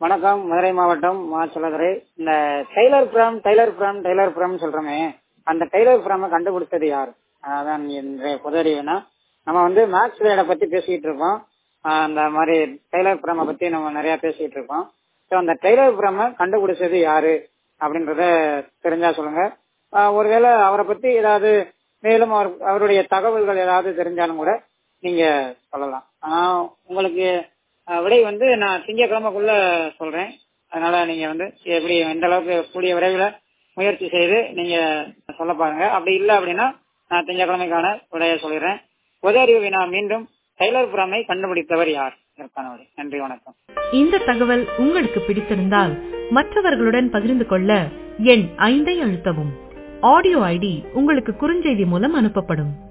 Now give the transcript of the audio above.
வணக்கம் மதுரை மாவட்டம் மா சொல்லதுரை இந்த Tailorpuram Tailorpuram Tailorpuram சொல்றோமே அந்த டெய்லர் புரம் கண்டுபிடிச்சது யார் அதான் இன்றைய புதறிவுனா நம்ம வந்து மேக்ஸ் வேடை பத்தி பேசிட்டு இருக்கோம் ஆஹ் அந்த மாதிரி டெய்லர் புரம பத்தி நம்ம நிறைய பேசிட்டு இருக்கோம் ஸோ அந்த டெய்லர் புரம கண்டுபிடிச்சது யாரு அப்படின்றத தெரிஞ்சா சொல்லுங்க ஆஹ் ஒருவேளை அவரை பத்தி ஏதாவது மேலும் அவர் அவருடைய தகவல்கள் ஏதாவது தெரிஞ்சாலும் கூட நீங்க சொல்லலாம் ஆனா உங்களுக்கு ஆஹ் விடை வந்து நான் திங்கக்கிழமைக்குள்ள சொல்றேன் அதனால நீங்க வந்து எப்படி எந்த அளவுக்கு கூடிய விரைவில் முயற்சி செய்து நீங்க சொல்ல பாருங்க அப்படி இல்லை அப்படின்னா நான் திங்கக்கிழமைக்கான விடையை சொல்லிடுறேன் உதவி வினா மீண்டும் டெய்லர் புறமை கண்டுபிடித்தவர் யார் இதற்கான விடை நன்றி வணக்கம் இந்த தகவல் உங்களுக்கு பிடித்திருந்தால் மற்றவர்களுடன் பகிர்ந்து கொள்ள எண் ஐந்தை அழுத்தவும் ஆடியோ ஐடி உங்களுக்கு குறுஞ்செய்தி மூலம் அனுப்பப்படும்